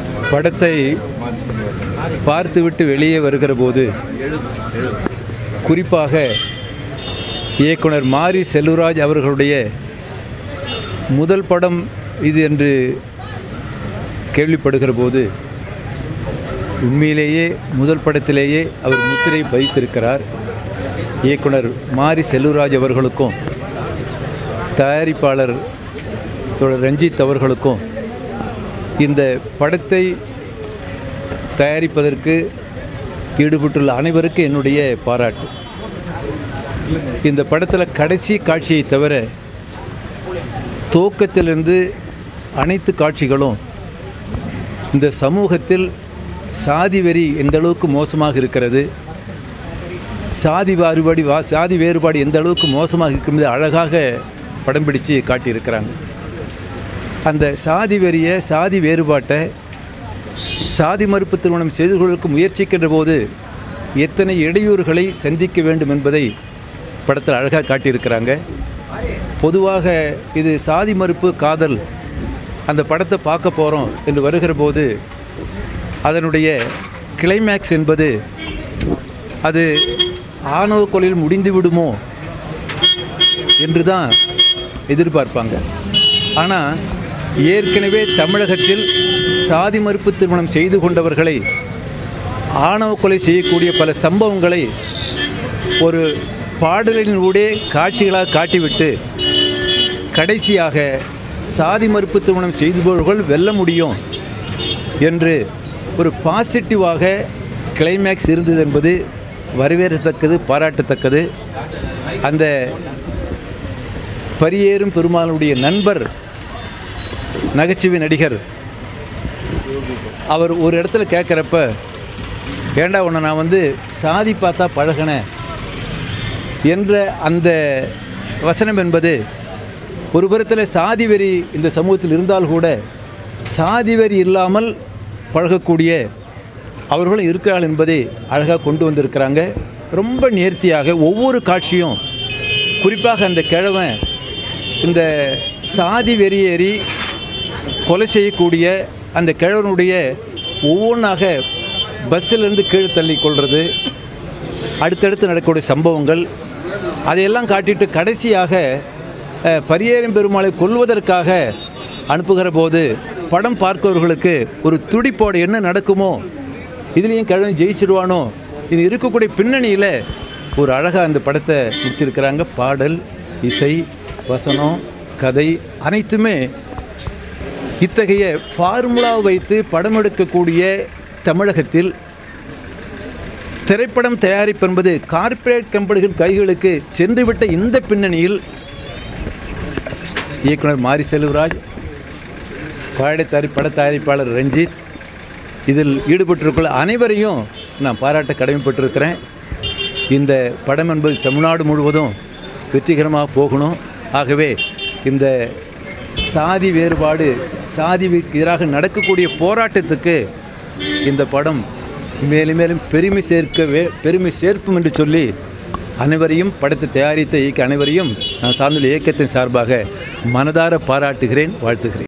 படத்தை பார்த்துவிட்டு வெளியே வருகிற போது குறிப்பாக இயக்குனர் மாரி செல்வராஜ் அவர்களுடைய முதல் படம் இது என்று கேள்விப்படுகிற போது உண்மையிலேயே முதல் படத்திலேயே அவர் முத்திரை பதித்திருக்கிறார் இயக்குனர் மாரி செல்வராஜ் அவர்களுக்கும் தயாரிப்பாளர் தோழர் ரஞ்சித் அவர்களுக்கும் இந்த படத்தை தயாரிப்பதற்கு ஈடுபட்டுள்ள அனைவருக்கும் என்னுடைய பாராட்டு இந்த படத்தில் கடைசி காட்சியை தவிர துவக்கத்திலிருந்து அனைத்து காட்சிகளும் இந்த சமூகத்தில் சாதி வெறி எந்த அளவுக்கு மோசமாக இருக்கிறது சாதி வேறுபாடு வா சாதி வேறுபாடு எந்த அளவுக்கு மோசமாக இருக்கிறது அழகாக படம் பிடித்து காட்டியிருக்கிறாங்க அந்த சாதி வெறியை சாதி வேறுபாட்டை சாதி மறுப்பு திருமணம் செய்து கொள்வதற்கு முயற்சிக்கின்ற போது எத்தனை இடையூறுகளை சந்திக்க வேண்டும் என்பதை படத்தில் அழகாக காட்டியிருக்கிறாங்க பொதுவாக இது சாதி மறுப்பு காதல் அந்த படத்தை பார்க்க போகிறோம் என்று வருகிற போது அதனுடைய கிளைமேக்ஸ் என்பது அது ஆணவ கொலையில் முடிந்து விடுமோ என்று தான் எதிர்பார்ப்பாங்க ஆனால் ஏற்கனவே தமிழகத்தில் சாதி மறுப்பு திருமணம் செய்து கொண்டவர்களை ஆணவ கொலை செய்யக்கூடிய பல சம்பவங்களை ஒரு பாடலினூடே காட்சிகளாக காட்டிவிட்டு கடைசியாக சாதி மறுப்பு திருமணம் செய்துபவர்கள் வெல்ல முடியும் என்று ஒரு பாசிட்டிவாக கிளைமேக்ஸ் இருந்தது என்பது வரவேற்கத்தக்கது பாராட்டத்தக்கது அந்த பரியேறும் பெருமாளுடைய நண்பர் நகைச்சுவை நடிகர் அவர் ஒரு இடத்துல கேட்குறப்ப ஏண்டா உன்னை நான் வந்து சாதி பார்த்தா பழகினேன் என்ற அந்த வசனம் என்பது ஒரு புறத்தில் சாதி வெறி இந்த சமூகத்தில் இருந்தால் கூட சாதி வெறி இல்லாமல் பழகக்கூடிய அவர்களும் இருக்கிறார்கள் என்பதை அழகாக கொண்டு வந்திருக்கிறாங்க ரொம்ப நேர்த்தியாக ஒவ்வொரு காட்சியும் குறிப்பாக அந்த கிழவன் இந்த சாதி வெறியேறி கொலை செய்யக்கூடிய அந்த கிழவனுடைய ஒவ்வொன்றாக பஸ்ஸிலிருந்து கீழே தள்ளி கொள்வது அடுத்தடுத்து நடக்கக்கூடிய சம்பவங்கள் அதையெல்லாம் காட்டிட்டு கடைசியாக அஹ், பரியேறும் பெருமாளை கொல்வதற்காக அனுப்புகிற போது படம் பார்ப்பவர்களுக்கு ஒரு துடிப்போட என்ன நடக்குமோ இதுலேயும் கிழவன் ஜெயிச்சிருவானோ இது இருக்கக்கூடிய பின்னணியில் ஒரு அழகாக அந்த படத்தை முடிச்சிருக்கிறாங்க பாடல் இசை வசனம் கதை அனைத்துமே இத்தகைய ஃபார்முலா வைத்து படம் எடுக்கக்கூடிய தமிழகத்தில் திரைப்படம் தயாரிப்பு என்பது கார்ப்பரேட் கம்பெனிகள் கைகளுக்கு சென்றுவிட்ட இந்த பின்னணியில் இயக்குனர் மாரி செல்வராஜ் பாட தயாரி பட தயாரிப்பாளர் ரஞ்சித் இதில் ஈடுபட்டிருக்குள்ள அனைவரையும் நான் பாராட்ட கடமைப்பட்டிருக்கிறேன் இந்த படம் என்பது தமிழ்நாடு முழுவதும் வெற்றிகரமாக போகணும் ஆகவே இந்த சாதி வேறுபாடு சாதிக்கு எதிராக நடக்கக்கூடிய போராட்டத்துக்கு இந்த படம் மேலும் மேலும் பெருமை சேர்க்க வே பெருமை சேர்க்கும் என்று சொல்லி அனைவரையும் படத்தை தயாரித்த இயக்க அனைவரையும் நான் சார்ந்துள்ள இயக்கத்தின் சார்பாக மனதார பாராட்டுகிறேன் வாழ்த்துகிறேன்